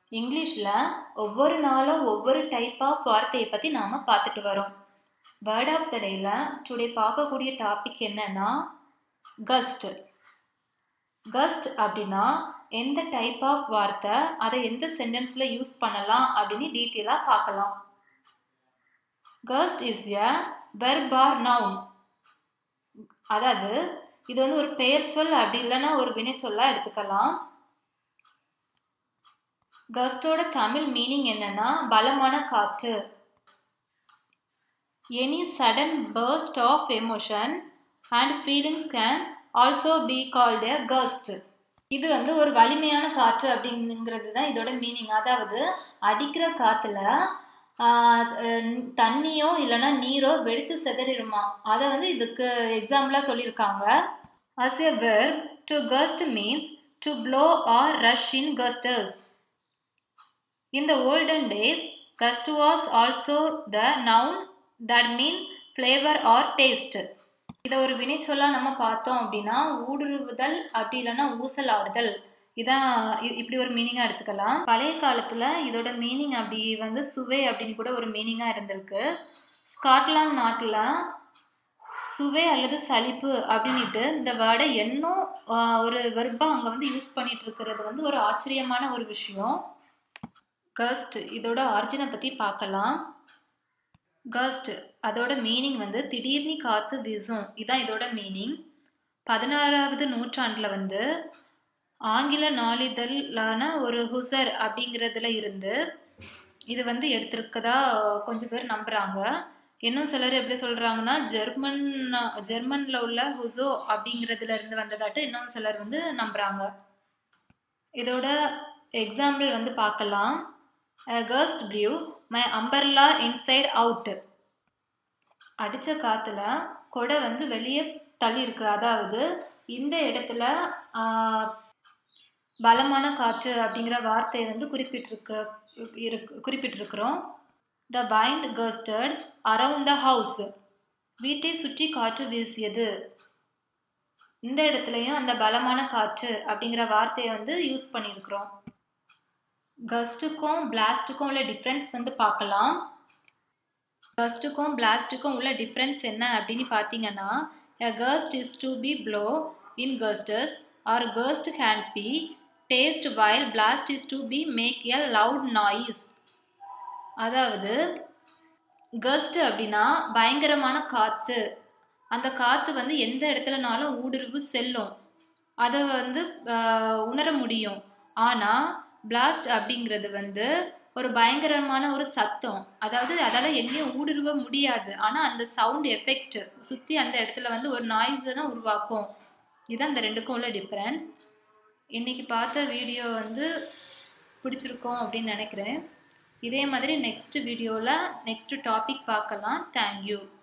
இங்கிலீஷில் ஒவ்வொரு நாளும் ஒவ்வொரு டைப் ஆஃப் வார்த்தையை பற்றி நாம் பார்த்துட்டு வரோம் வேர்ட் ஆஃப் த டேயில் டுடே பார்க்கக்கூடிய டாபிக் என்னன்னா கஸ்ட் கஸ்ட் அப்படின்னா எந்த டைப் ஆஃப் வார்த்தை அதை எந்த சென்டென்ஸில் யூஸ் பண்ணலாம் அப்படின்னு டீட்டெயிலாக பார்க்கலாம் gust is a verb or noun அதாவது இது வந்து ஒரு பெயர் சொல் அப்படி இல்லைன்னா ஒரு வினை சொல்லா எடுத்துக்கலாம் கஸ்டோட தமிழ் மீனிங் என்னன்னா பலமான காற்று any sudden burst of emotion and feelings can also be called a gust இது வந்து ஒரு வலிமையான காற்று அப்படிங்கிறது தான் இதோட மீனிங் அதாவது அடிக்கிற காற்றுல தண்ணியோ இல்லைன்னா நீரோ வெடித்து செதறிடுமா அதை வந்து இதுக்கு எக்ஸாம்பிளாக சொல்லியிருக்காங்க as a verb to gust means to blow or rush in gusters in the olden days gust was also the noun that mean flavour or taste இதை ஒரு வினைச்சொல்லாக நம்ம பார்த்தோம் அப்படின்னா ஊடுருவுதல் அப்படி இல்லைன்னா ஊசல் ஆடுதல் இதான் இப்படி ஒரு மீனிங்காக எடுத்துக்கலாம் பழைய காலத்தில் இதோட மீனிங் அப்படி வந்து சுவை அப்படின்னு கூட ஒரு மீனிங்காக இருந்திருக்கு ஸ்காட்லாந்து நாட்டில் சுவை அல்லது சலிப்பு அப்படின்ட்டு இந்த வேர்டை இன்னும் ஒரு வெர்பாக அங்கே வந்து யூஸ் பண்ணிட்டு இருக்கிறது வந்து ஒரு ஆச்சரியமான ஒரு விஷயம் கஸ்ட் இதோட ஆரிஜினை பற்றி பார்க்கலாம் கஸ்ட் அதோட மீனிங் வந்து திடீர்னு காற்று வீசும் இதான் இதோட மீனிங் பதினாறாவது நூற்றாண்டில் வந்து ஆங்கில நாளிதழான ஒரு ஹுசர் அப்படிங்கிறதுல இருந்து இது வந்து எடுத்திருக்கதா கொஞ்சம் பேர் நம்புகிறாங்க இன்னும் சிலர் எப்படி சொல்கிறாங்கன்னா ஜெர்மன் ஜெர்மனில் உள்ள ஹுசோ அப்படிங்கிறதுல இருந்து வந்ததாட்டு இன்னும் சிலர் வந்து நம்புகிறாங்க இதோட எக்ஸாம்பிள் வந்து பார்க்கலாம் gust blew my umbrella inside out அடித்த காற்றுல கொடை வந்து வெளியே தள்ளியிருக்கு அதாவது இந்த இடத்துல பலமான காற்று அப்படிங்கிற வார்த்தையை வந்து குறிப்பிட்டிருக்கு இருக்கு குறிப்பிட்டிருக்கிறோம் the wind gusted around the house வீட்டை சுற்றி காற்று வீசியது இந்த இடத்துலையும் அந்த பலமான காற்று அப்படிங்கிற வார்த்தையை வந்து யூஸ் பண்ணியிருக்கிறோம் கஸ்ட்டுக்கும் பிளாஸ்ட்டுக்கும் உள்ள டிஃப்ரென்ஸ் வந்து பார்க்கலாம் கஸ்ட்டுக்கும் பிளாஸ்ட்டுக்கும் உள்ள டிஃப்ரென்ஸ் என்ன அப்படின்னு பார்த்தீங்கன்னா a gust is to be blow in gusts or gust can be taste while blast is to be make a loud noise அதாவது கஸ்ட் அப்படின்னா பயங்கரமான காற்று அந்த காற்று வந்து எந்த இடத்துலனாலும் ஊடுருவு செல்லும் அதை வந்து உணர முடியும் ஆனால் பிளாஸ்ட் அப்படிங்கிறது வந்து ஒரு பயங்கரமான ஒரு சத்தம் அதாவது அதால் எங்கேயும் ஊடுருவ முடியாது ஆனால் அந்த சவுண்ட் எஃபெக்ட் சுற்றி அந்த இடத்துல வந்து ஒரு நாய்ஸை தான் உருவாக்கும் இதுதான் அந்த ரெண்டுக்கும் உள்ள டிஃப்ரென்ஸ் இன்றைக்கி பார்த்த வீடியோ வந்து பிடிச்சிருக்கோம் அப்படின்னு நினைக்கிறேன் இதே மாதிரி நெக்ஸ்ட் வீடியோவில் நெக்ஸ்ட் டாபிக் பார்க்கலாம் தேங்க்யூ